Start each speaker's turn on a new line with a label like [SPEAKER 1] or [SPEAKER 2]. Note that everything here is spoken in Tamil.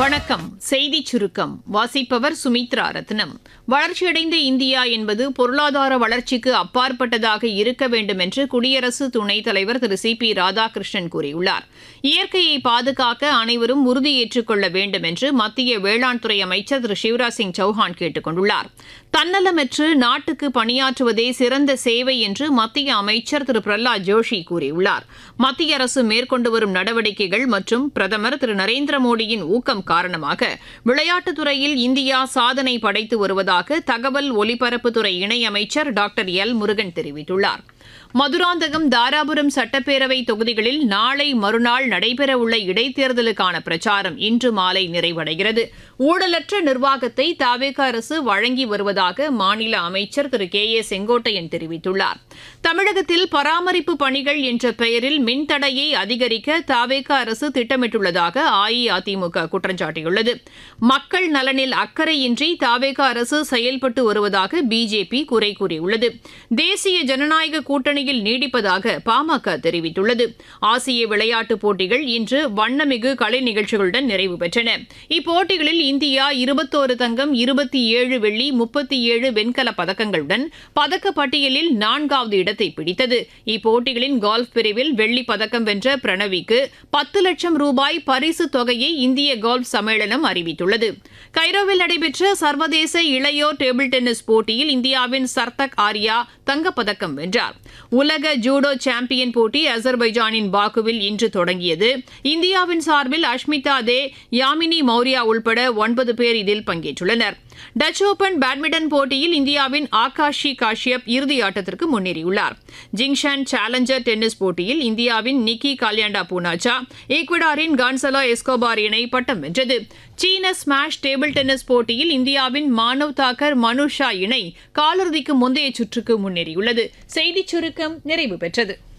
[SPEAKER 1] வணக்கம் செய்தி சுருக்கம் வாசிப்பவர் சுமித்ரா ரத்னம் வளர்ச்சியடைந்த இந்தியா என்பது பொருளாதார வளர்ச்சிக்கு அப்பாற்பட்டதாக இருக்க வேண்டும் என்று குடியரசு துணைத் தலைவர் திரு சி பி ராதாகிருஷ்ணன் கூறியுள்ளார் இயற்கையை பாதுகாக்க அனைவரும் உறுதியேற்றுக் கொள்ள வேண்டும் என்று மத்திய வேளாண் துறை அமைச்சர் திரு சிவராஜ் சிங் சௌஹான் கேட்டுக் கொண்டுள்ளார் தன்னலமற்று நாட்டுக்கு பணியாற்றுவதே சிறந்த சேவை என்று மத்திய அமைச்சர் திரு பிரஹ்லாத் ஜோஷி கூறியுள்ளார் மத்திய அரசு மேற்கொண்டு வரும் நடவடிக்கைகள் மற்றும் பிரதமர் திரு நரேந்திர மோடியின் ஊக்கம் காரணமாக விளையாட்டுத் துறையில் இந்தியா சாதனை படைத்து வருவதாக தகவல் ஒலிபரப்புத்துறை இணையமைச்சர் டாக்டர் எல் முருகன் தெரிவித்துள்ளார் மதுராந்தகம் தாராபுரம் சட்டப்பேரவை தொகுதிகளில் நாளை மறுநாள் நடைபெறவுள்ள இடைத்தேர்தலுக்கான பிரச்சாரம் இன்று மாலை நிறைவடைகிறது ஊழலற்ற நிர்வாகத்தை தாவேக அரசு வழங்கி வருவதாக மாநில அமைச்சர் திரு கே ஏ செங்கோட்டையன் தெரிவித்துள்ளார் தமிழகத்தில் பராமரிப்பு பணிகள் என்ற பெயரில் மின்தடையை அதிகரிக்க தாவேக அரசு திட்டமிட்டுள்ளதாக அஇஅதிமுக குற்றம் சாட்டியுள்ளது மக்கள் நலனில் அக்கறையின்றி தாவேக அரசு செயல்பட்டு வருவதாக பிஜேபி குறை கூறியுள்ளது தேசிய ஜனநாயக கூட்டணியில் நீடிப்பதாக பாமக தெரிவித்துள்ளது ஆசிய விளையாட்டுப் போட்டிகள் இன்று வண்ணமிகு கலை நிகழ்ச்சிகளுடன் நிறைவு பெற்றன இப்போட்டிகளில் இந்தியா இருபத்தோரு தங்கம் இருபத்தி ஏழு வெள்ளி முப்பத்தி ஏழு வெண்கலப் பதக்கங்களுடன் பதக்கப் பட்டியலில் நான்காவது இடத்தை பிடித்தது இப்போட்டிகளின் கோல்ஃப் பிரிவில் வெள்ளிப் பதக்கம் வென்ற பிரணவிக்கு பத்து லட்சம் ரூபாய் பரிசு தொகையை இந்திய கோல்ஃப் சம்மேளனம் அறிவித்துள்ளது கைரோவில் நடைபெற்ற சர்வதேச இளையோர் டேபிள் டென்னிஸ் போட்டியில் இந்தியாவின் சர்தக் ஆர்யா தங்கப்பதக்கம் வென்றார் உலக ஜூடோ சாம்பியன் போட்டி அசர்பைஜானின் பாக்குவில் இன்று தொடங்கியது இந்தியாவின் சார்பில் அஷ்மிதா தே யாமினி மௌரியா உள்பட ஒன்பது பேர் இதில் பங்கேற்றுள்ளனர் டச் ஓபன் பேட்மிண்டன் போட்டியில் இந்தியாவின் ஆகாஷி காஷ்யப் இறுதி ஆட்டத்திற்கு முன்னேறியுள்ளார் ஜிங்ஷான் சேலஞ்சர் டென்னிஸ் போட்டியில் இந்தியாவின் நிக்கி கால்யாண்டா பூனாச்சா ஈக்வடாரின் கான்சலோ எஸ்கோபார் இணை பட்டம் வென்றது சீன ஸ்மாஷ் டேபிள் டென்னிஸ் போட்டியில் இந்தியாவின் மானவ் தாக்கர் மனுஷா இணை காலிறுதிக்கு முந்தைய சுற்றுக்கு முன்னேறியுள்ளது செய்திச் சுருக்கம் நிறைவு பெற்றது